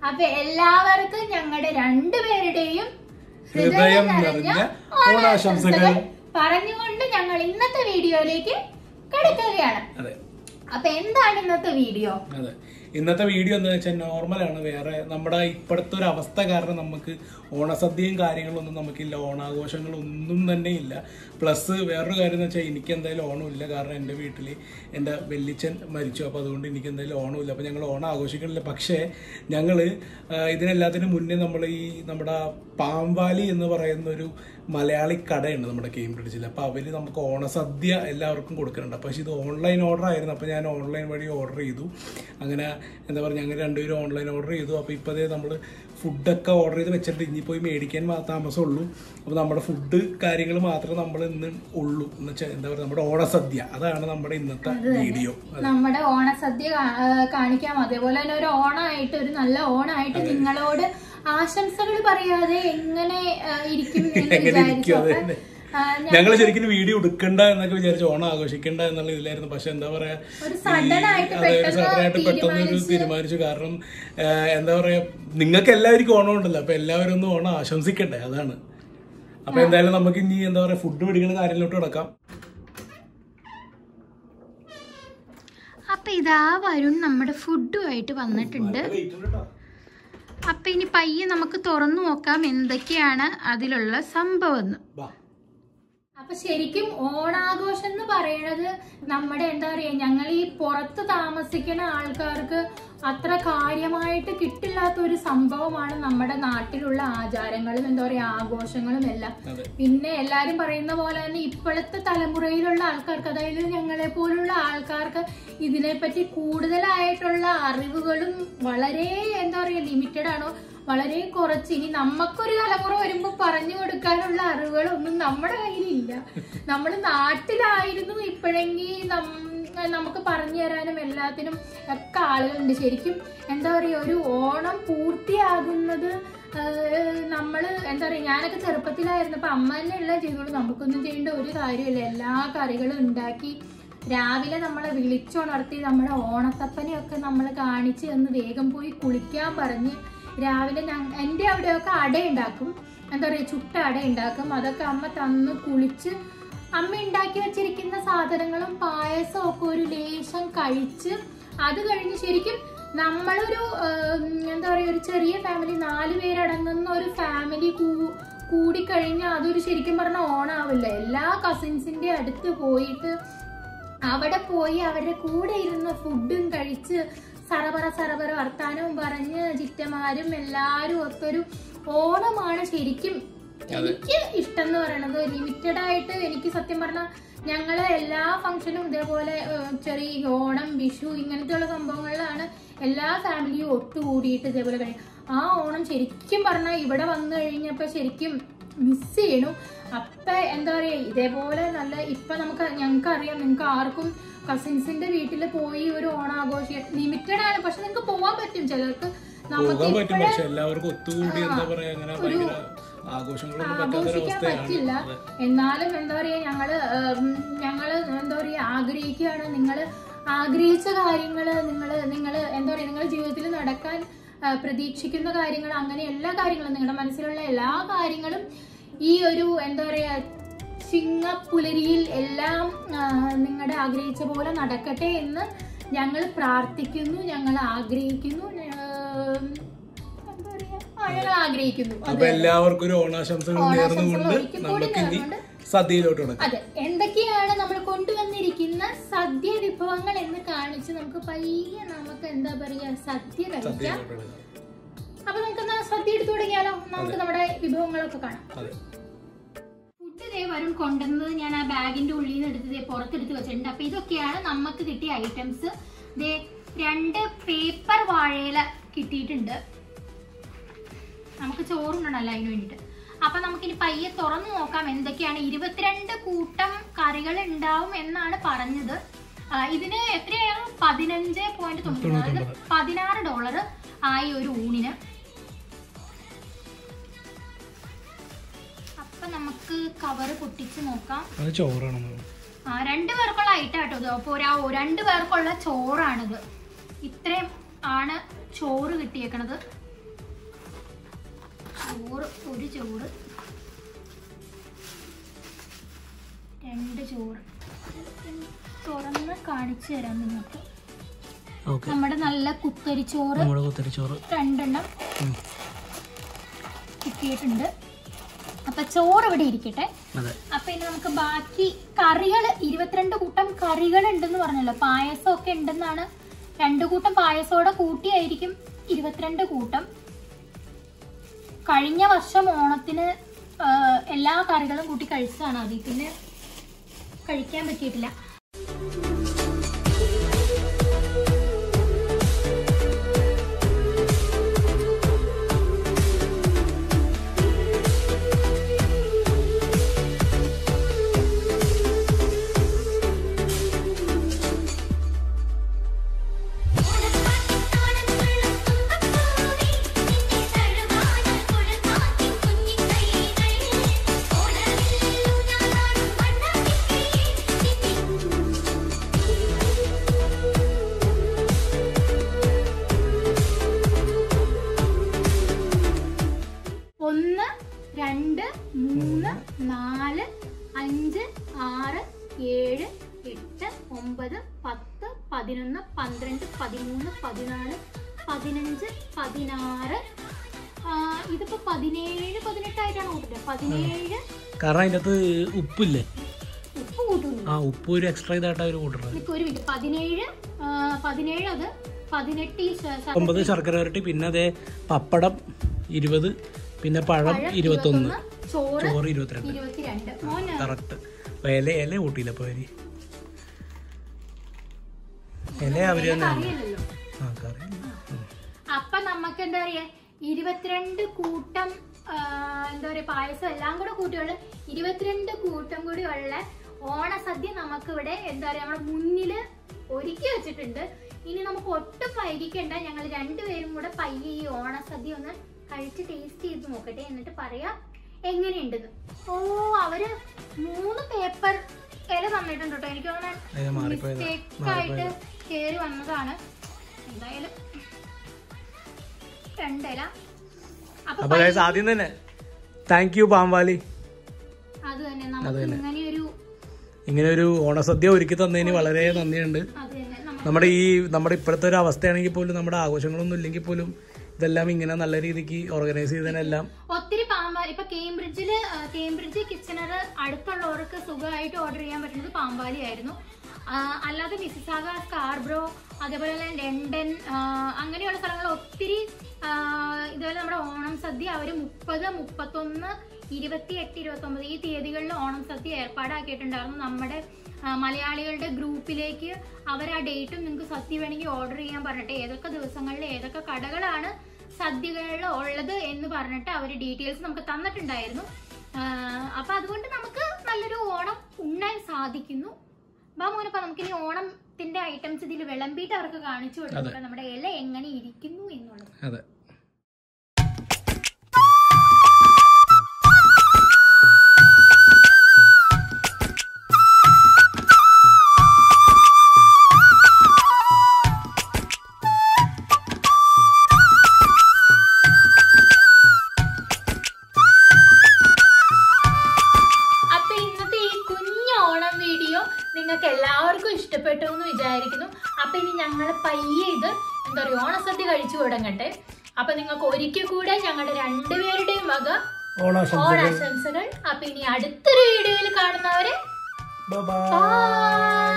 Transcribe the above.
അപ്പൊ എല്ലാവർക്കും ഞങ്ങളുടെ രണ്ടുപേരുടെയും ഹൃദയം നിറഞ്ഞ ഓണാശംസകൾ. പറഞ്ഞുകൊണ്ട് ഞങ്ങൾ ഇന്നത്തെ വീഡിയോയിലേക്ക് കിടക്കുകയാണ് അതെ അപ്പൊ എന്താണ് ഇന്നത്തെ വീഡിയോ അതെ ഇന്നത്തെ വീഡിയോ എന്താ വെച്ചാൽ നോർമലാണ് വേറെ നമ്മുടെ ഇപ്പോഴത്തെ ഒരു അവസ്ഥ കാരണം നമുക്ക് ഓണസദ്യയും കാര്യങ്ങളൊന്നും നമുക്കില്ല ഓണാഘോഷങ്ങളൊന്നും തന്നെ ഇല്ല പ്ലസ് വേറൊരു കാര്യം എന്ന് വെച്ചാൽ എനിക്ക് എന്തായാലും ഓണമില്ല കാരണം എൻ്റെ വീട്ടിൽ എൻ്റെ വെല്ലിച്ചൻ മരിച്ചു അപ്പോൾ അതുകൊണ്ട് എനിക്ക് എന്തായാലും ഓണമില്ല അപ്പോൾ ഞങ്ങൾ ഓണം ആഘോഷിക്കണില്ല പക്ഷേ ഞങ്ങൾ ഇതിനെല്ലാത്തിനും മുന്നേ നമ്മൾ ഈ നമ്മുടെ പാമ്പാലി എന്ന് പറയുന്ന ഒരു മലയാളി കടയുണ്ട് നമ്മുടെ കേംബ്രിഡ്ജിൽ അപ്പോൾ അവർ നമുക്ക് ഓണസദ്യ എല്ലാവർക്കും കൊടുക്കുന്നുണ്ട് അപ്പോൾ പക്ഷേ ഇത് ഓൺലൈൻ ഓർഡർ ആയിരുന്നു അപ്പോൾ ഞാൻ ഓൺലൈൻ വഴി ഓർഡർ ചെയ്തു അങ്ങനെ എന്താ പറയുക ഞങ്ങൾ രണ്ടുപേരും ഓൺലൈൻ ഓർഡർ ചെയ്തു അപ്പോൾ ഇപ്പോൾ അതേ നമ്മൾ ഫുഡൊക്കെ ഓർഡർ ചെയ്ത് വെച്ചിട്ട് ഇനി പോയി മേടിക്കാൻ മാ- താമസമുള്ളൂ അപ്പോൾ നമ്മുടെ ഫുഡ് കാര്യങ്ങൾ മാത്രമേ നമ്മൾ ഇന്ന് ഉള്ളൂ എന്ന് വെച്ചാൽ എന്താ പറയുക നമ്മുടെ ഓണസദ്യ അതാണ് നമ്മുടെ ഇന്നത്തെ വീഡിയോ നമ്മുടെ ഓണസദ്യ കാ- ആ, കാണിക്കാം അതേപോലെ തന്നെ ഒരു ഓണായിട്ട് ഒരു നല്ല ഓണായിട്ട് നിങ്ങളോട് ആശംസകൾ പറയാതെ എങ്ങനെ ആ, ഇരിക്കും എന്ന് എങ്ങനെ വിചാരിച്ചു ഇരിക്കും അത് അപ്പൊ, തന്നെ. ആ, ഞാൻ ഞങ്ങൾ ശരിക്കും വീഡിയോ എടുക്കണ്ട എന്നൊക്കെ വിചാരിച്ചു ഓണം ആഘോഷിക്കണ്ട എന്നുള്ള ഇതിലായിരുന്നു പക്ഷെ എന്താ പറയാ ഒരു sudden ആയിട്ട് അതെ, ഒരു പെട്ടെന്ന് sudden ആയിട്ട് പെട്ടെന്ന് ഒരു തീരുമാനിച്ചു കാരണം ആ, എന്താ പറയാ നിങ്ങൾക്ക് എല്ലാവർക്കും ഓണം ഉണ്ടല്ലോ അപ്പൊ എല്ലാവരും ഒന്ന് ഓണം ആശംസിക്കട്ടെ അതാണ് അപ്പൊ എന്തായാലും നമുക്ക് ഇനി എന്താ പറയാ ഫുഡ് പിടിക്കുന്ന കാര്യത്തിലോട്ട് കിടക്കാം അപ്പൊ ഇതാ വരുൺ നമ്മുടെ ഫുഡുമായിട്ട് വന്നിട്ടുണ്ട് അപ്പൊ ഇനി പയ്യെ നമുക്ക് തുറന്നു നോക്കാം എന്തൊക്കെയാണ് അതിലുള്ള സംഭവം എന്ന് വാ. അപ്പൊ ശരിക്കും ഓണാഘോഷം എന്ന് പറയണത് നമ്മുടെ എന്താ പറയാ ഞങ്ങൾ ഈ പുറത്ത് താമസിക്കുന്ന ആൾക്കാർക്ക് അത്ര കാര്യമായിട്ട് കിട്ടില്ലാത്ത ഒരു സംഭവമാണ് നമ്മുടെ നാട്ടിലുള്ള ആചാരങ്ങളും എന്താ പറയാ ആഘോഷങ്ങളും എല്ലാം അതെ പിന്നെ എല്ലാരും പറയുന്ന പോലെ തന്നെ ഇപ്പോഴത്തെ തലമുറയിലുള്ള ആൾക്കാർക്ക് അതായത് ഞങ്ങളെ പോലുള്ള ആൾക്കാർക്ക് ഇതിനെപ്പറ്റി കൂടുതലായിട്ടുള്ള അറിവുകളും വളരെ എന്താ പറയുക ലിമിറ്റഡ് ആണോ വളരെ കുറച്ച് ഇനി നമുക്കൊരു തലമുറ വരുമ്പോൾ പറഞ്ഞു കൊടുക്കാനുള്ള അറിവുകളൊന്നും നമ്മുടെ കയ്യിലില്ല നമ്മൾ നാട്ടിലായിരുന്നു ഇപ്പോഴെങ്കിൽ നമുക്ക് പറഞ്ഞു തരാനും എല്ലാത്തിനും ഒക്കെ ആളുകളുണ്ട് ശരിക്കും എന്താ പറയുക ഒരു ഓണം പൂർത്തിയാകുന്നത് നമ്മൾ എന്താ പറയുക ഞാനൊക്കെ ചെറുപ്പത്തിലായിരുന്നപ്പോൾ അമ്മ തന്നെ എല്ലാം ചെയ്തോളൂ നമുക്കൊന്നും ചെയ്യേണ്ട ഒരു കാര്യമില്ല എല്ലാ കറികളും ഉണ്ടാക്കി രാവിലെ നമ്മളെ വിളിച്ചുണർത്തി നമ്മുടെ ഓണത്തപ്പനെയൊക്കെ നമ്മൾ കാണിച്ച് തന്ന് വേഗം പോയി കുളിക്കാൻ പറഞ്ഞ് രാവിലെ ഞാൻ എൻ്റെ അവിടെയൊക്കെ അട ഉണ്ടാക്കും എന്താ പറയുക ചുട്ട അട ഉണ്ടാക്കും അതൊക്കെ അമ്മ തന്ന് കുളിച്ച് അമ്മ ഉണ്ടാക്കി വെച്ചിരിക്കുന്ന സാധനങ്ങളും പായസവും ഒക്കെ ഒരു ലേശം കഴിച്ച് അത് കഴിഞ്ഞ് ശരിക്കും നമ്മളൊരു ഉം, എന്താ പറയുക ഒരു ചെറിയ ഫാമിലി നാല് പേരടങ്ങുന്ന ഒരു ഫാമിലി കൂ കൂടിക്കഴിഞ്ഞാൽ അതൊരു ശരിക്കും പറഞ്ഞാൽ ഓണാവില്ല എല്ലാ കസിൻസിന്റെ അടുത്ത് പോയിട്ട് അവിടെ പോയി അവരുടെ കൂടെ ഇരുന്ന് ഫുഡും കഴിച്ച് സറപറ സറപറ വർത്താനവും പറഞ്ഞ് ചിറ്റമാരും എല്ലാരും ഒക്കെ ഒരു ഓണമാണ് ശരിക്കും എനിക്ക് ഇഷ്ടം എന്ന് പറയണത് ലിമിറ്റഡ് ആയിട്ട് എനിക്ക് സത്യം പറഞ്ഞാൽ ഞങ്ങള് എല്ലാ ഫംഗ്ഷനും ഇതേപോലെ ഏഹ്, ചെറിയ ഓണം വിഷു ഇങ്ങനത്തെയുള്ള സംഭവങ്ങളിലാണ് എല്ലാ ഫാമിലിയും ഒത്തുകൂടിയിട്ട് ഇതേപോലെ കഴിയും ആ ഓണം ശരിക്കും പറഞ്ഞാൽ ഇവിടെ വന്നു കഴിഞ്ഞപ്പോ ശരിക്കും മിസ് ചെയ്യണു അപ്പൊ എന്താ പറയാ ഇതേപോലെ നല്ല ഇപ്പൊ നമുക്ക് ഞങ്ങൾക്ക് അറിയാം നിങ്ങൾക്ക് ആർക്കും കസിൻസിന്റെ വീട്ടിൽ പോയി ഒരു ഓണാഘോഷം ലിമിറ്റഡ് ആണ് പക്ഷെ നിങ്ങൾക്ക് പോവാൻ പറ്റും ചിലർക്ക് നമുക്ക് പോകാൻ പറ്റും ഇപ്പഴേ പക്ഷെ എല്ലാവർക്കും ഒത്തുകൂടി എന്താ പറയാ അങ്ങനെ ഭയങ്കര ആഘോഷങ്ങളൊന്നും പറ്റാത്തൊരു ആഘോഷിക്കാൻ പറ്റില്ല അവസ്ഥയാണ് എന്നാലും എന്താ പറയാ ഞങ്ങള് ഉം, ഞങ്ങള് എന്താ പറയാ ആഗ്രഹിക്കുകയാണ് നിങ്ങള് ആഗ്രഹിച്ച കാര്യങ്ങള് നിങ്ങള് നിങ്ങള് എന്താ പറയാ നിങ്ങളുടെ ജീവിതത്തിൽ നടക്കാൻ ആ, പ്രതീക്ഷിക്കുന്ന കാര്യങ്ങൾ അങ്ങനെ എല്ലാ കാര്യങ്ങളും നിങ്ങളുടെ മനസ്സിലുള്ള എല്ലാ കാര്യങ്ങളും ഈ ഒരു എന്താ പറയാ ചിങ്ങപ്പുലരിയിൽ എല്ലാം നിങ്ങളുടെ ആഗ്രഹിച്ച പോലെ നടക്കട്ടെ എന്ന് ഞങ്ങൾ പ്രാർത്ഥിക്കുന്നു ഞങ്ങൾ ആഗ്രഹിക്കുന്നു ഉം, എന്താ പറയാ ആ, ഞങ്ങൾ ആഗ്രഹിക്കുന്നു അപ്പൊ എല്ലാവർക്കും ഒരു ഓണാശംസകൾ നേർന്നുകൊണ്ട് ഒരിക്കൽ കൂടി നമുക്ക് ഇനി നേർന്നുകൊണ്ട് സദ്യയിലോട്ട് കിടക്കാം അതെ എന്തൊക്കെയാണ് നമ്മൾ കൊണ്ടുവന്നിരിക്കുന്ന സദ്യ വിഭവങ്ങൾ എന്ന് കാണിച്ച് നമുക്ക് പയ്യെ നമുക്ക് എന്താ പറയാ സദ്യ കഴിക്കാം സദ്യയിലോട്ട് കിടക്കാം അപ്പൊ നമുക്ക് എന്നാ സദ്യ എടുത്തു തുടങ്ങിയാലോ നമുക്ക് നമ്മുടെ വിഭവങ്ങളൊക്കെ കാണാം അതെ ഫുഡ് ഇതേ വരും കൊണ്ടുവന്നത് ഞാൻ ആ ബാഗിന്റെ ഉള്ളിൽ നിന്ന് എടുത്ത് ദേ പുറത്തെടുത്ത് വെച്ചിട്ടുണ്ട് അപ്പൊ ഇതൊക്കെയാണ് നമുക്ക് കിട്ടിയ ഐറ്റംസ് ദേ രണ്ട് പേപ്പർ വാഴയില കിട്ടിയിട്ടുണ്ട് നമുക്ക് ചോറുണ്ടല്ലോ അതിന് വേണ്ടിയിട്ട് അപ്പൊ നമുക്കിനി പയ്യെ തുറന്നു നോക്കാം എന്തൊക്കെയാണ് ഇരുപത്തിരണ്ട് കൂട്ടം കറികൾ ഉണ്ടാവും എന്നാണ് പറഞ്ഞത് ആ, ഇതിന് എത്രയാണ് പതിനഞ്ച് പോയിന്റ് തൊണ്ണൂറ്റി അതായത് പതിനാറ് ഡോളർ ആയി ഒരു ഊണിന് അപ്പൊ നമുക്ക് കവർ പൊട്ടിച്ച് നോക്കാം അത് ചോറാണെന്ന് ആ രണ്ട് പേർക്കുള്ള ഐറ്റം കേട്ടോ ഇത് അപ്പോൾ ഒരാ രണ്ട് പേർക്കുള്ള ചോറാണിത് ഇത്രയും ആണ് ചോറ് കിട്ടിയേക്കണത് ചോറ് ഒരു ചോറ് രണ്ട് ചോറ് തുറന്ന് കാണിച്ചു തരാം നിങ്ങൾക്ക് ഓക്കെ നമ്മുടെ നല്ല കുത്തരി ചോറ് നമ്മുടെ കുത്തരിച്ചോറ് രണ്ടെണ്ണം കിട്ടിയിട്ടുണ്ട് അപ്പൊ ചോറ് ഇവിടെ ഇരിക്കട്ടെ അതെ അപ്പൊ ഇനി നമുക്ക് ബാക്കി കറികൾ ഇരുപത്തിരണ്ട് കൂട്ടം കറികൾ ഉണ്ടെന്ന് പറഞ്ഞല്ലോ പായസം ഒക്കെ ഉണ്ടെന്നാണ് രണ്ടു കൂട്ടം പായസോടെ കൂട്ടിയായിരിക്കും ഇരുപത്തിരണ്ട് കൂട്ടം കഴിഞ്ഞ വർഷം ഓണത്തിന് ആ, എല്ലാ കറികളും കൂട്ടി കഴിച്ചതാണ് അതിൽ പിന്നെ കഴിക്കാൻ പറ്റിയിട്ടില്ല ഒന്ന് രണ്ട് മൂന്ന് നാല് അഞ്ച് ആറ് ഏഴ് എട്ട് ഒമ്പത് പത്ത് പതിനൊന്ന് പന്ത്രണ്ട് പതിമൂന്ന് പതിനാല് പതിനഞ്ച് പതിനാറ് ആ, ഇതിപ്പോ പതിനേഴ് പതിനെട്ടായിട്ടാണ് കൂട്ടുന്നത് പതിനേഴ് കാരണം അതിൻ്റെ അകത്ത് ഉപ്പില്ലേ ഉപ്പ് കൂട്ടുന്നു ആ ഉപ്പ് ഒരു എക്സ്ട്രാ ഇതായിട്ടാണ് അവർ കൂട്ടുന്നത് നിനക്ക് ഒരു മിനിറ്റ് പതിനേഴ് ആ, പതിനേഴ് അത് പതിനെട്ട് ഈ ശ- ശ- ഒമ്പത് ശർക്കര വരട്ടി പിന്നെ അതേ പപ്പടം ഇരുപത് പിന്നെ പഴം പഴം ഇരുപത്തൊന്ന് ചോറ് ചോറ് ഇരുപത്തിരണ്ട് ഇരുപത്തിരണ്ട് മോന് കറക്റ്റ് അപ്പൊ ഇല ഇല കൂട്ടിയില്ല അപ്പൊ അവര് ഇല അവര് തന്നെ അറിയില്ലല്ലോ ആ കറി ഉം. അപ്പൊ നമുക്ക് എന്താ പറയാ ഇരുപത്തിരണ്ട് കൂട്ടം ആ, എന്താ പറയാ പായസം എല്ലാം കൂടെ കൂട്ടിയുള്ള ഇരുപത്തിരണ്ട് കൂട്ടം കൂടി ഉള്ള ഓണസദ്യ നമുക്ക് ഇവിടെ എന്താ പറയാ നമ്മുടെ മുന്നില് ഒരുക്കി വെച്ചിട്ടുണ്ട് ഇനി നമുക്ക് ഒട്ടും വൈകിക്കണ്ട ഞങ്ങൾ രണ്ടുപേരും കൂടെ പയ്യെ ഈ ഓണസദ്യ ഒന്ന് കഴിച്ച് ടേസ്റ്റ് ചെയ്ത് നോക്കട്ടെ എന്നിട്ട് പറയാം എങ്ങനെയുണ്ടെന്ന് ഓ അവര് മൂന്ന് പേപ്പർ ഇല തന്നിട്ടുണ്ട് കേട്ടോ എനിക്ക് അതിന് മാറിപ്പോയതാ. മിസ്റ്റേക്ക് ആയിട്ട് കേറി വന്നതാണ് എന്തായാലും രണ്ടില അപ്പൊ അപ്പൊ guys, ആദ്യം തന്നെ താങ്ക് യു പാമ്പാലി അത് തന്നെ നമുക്ക് ഇങ്ങനെ ഒരു ഇങ്ങനെ ഒരു ഓണസദ്യ ഒരുക്കി തന്നതിന് വളരെ നന്ദിയുണ്ട് അത് തന്നെ നമ്മ- നമ്മുടെ ഈ നമ്മുടെ ഇപ്പോഴത്തെ ഒരു അവസ്ഥയാണെങ്കിൽ പോലും നമ്മുടെ ആഘോഷങ്ങളൊന്നും ഇല്ലെങ്കിൽ പോലും ഇതെല്ലാം ഇങ്ങനെ നല്ല രീതിക്ക് ഓർഗനൈസ് ചെയ്തതിനെല്ലാം ഒത്തിരി പാമ്പാലി ഇപ്പൊ കേംബ്രിഡ്ജില് ആ, കേംബ്രിഡ്ജ് കിച്ചണർ അടുത്തുള്ളവർക്ക് സുഖമായിട്ട് ഓർഡർ ചെയ്യാൻ പറ്റുന്നത് പാമ്പാലി ആയിരുന്നു ആ, അല്ലാതെ മിസിസാഗ സ്കാർബ്രോ അതേപോലെ തന്നെ ലണ്ടൻ ആ, അങ്ങനെയുള്ള സ്ഥലങ്ങൾ ഒത്തിരി ആ, ഇതുപോലെ നമ്മുടെ ഓണം സദ്യ അവര് മുപ്പത് മുപ്പത്തൊന്ന് ഇരുപത്തി എട്ട് ഇരുപത്തി ഒമ്പത് ഈ തീയതികളിൽ ഓണം സദ്യ ഏർപ്പാടാക്കിയിട്ടുണ്ടായിരുന്നു നമ്മുടെ ആ, മലയാളികളുടെ ഗ്രൂപ്പിലേക്ക് അവർ ആ ഡേറ്റും നിങ്ങൾക്ക് സദ്യ വേണമെങ്കിൽ ഓർഡർ ചെയ്യാൻ പറഞ്ഞിട്ട് ഏതൊക്കെ ദിവസങ്ങളിൽ ഏതൊക്കെ കടകളാണ് സദ്യകളിൽ ഉള്ളത് എന്ന് പറഞ്ഞിട്ട് അവർ ഡീറ്റെയിൽസ് നമുക്ക് തന്നിട്ടുണ്ടായിരുന്നു ആ, അപ്പൊ അതുകൊണ്ട് നമുക്ക് നല്ലൊരു ഓണം ഉണ്ണാൻ സാധിക്കുന്നു ബാ മോനപ്പ നമുക്ക് ഇനി ഓണത്തിന്റെ ഐറ്റംസ് ഇതിൽ വിളമ്പിയിട്ട് അവർക്ക് കാണിച്ചു കൊടുക്കാം നമ്മുടെ ഇല എങ്ങനെ ഇരിക്കുന്നു എന്നുള്ളത് അതെ അപ്പൊ ഇന്നത്തെ ഈ കുഞ്ഞു ഓണം വീഡിയോ നിങ്ങൾക്ക് എല്ലാവർക്കും ഇഷ്ടപ്പെട്ടു എന്ന് വിചാരിക്കുന്നു അപ്പൊ ഇനി ഞങ്ങൾ പയ്യെ ഇത് എന്താ പറയുക ഓണസദ്യ കഴിച്ചു തുടങ്ങട്ടെ അപ്പൊ നിങ്ങൾക്ക് ഒരിക്കൽ കൂടെ ഞങ്ങളുടെ രണ്ടുപേരുടെയും വക ഓണാശംസകൾ ഓണാശംസകൾ അപ്പൊ ഇനി അടുത്തൊരു വീഡിയോയിൽ കാണുന്നവരെ ബൈ ബൈ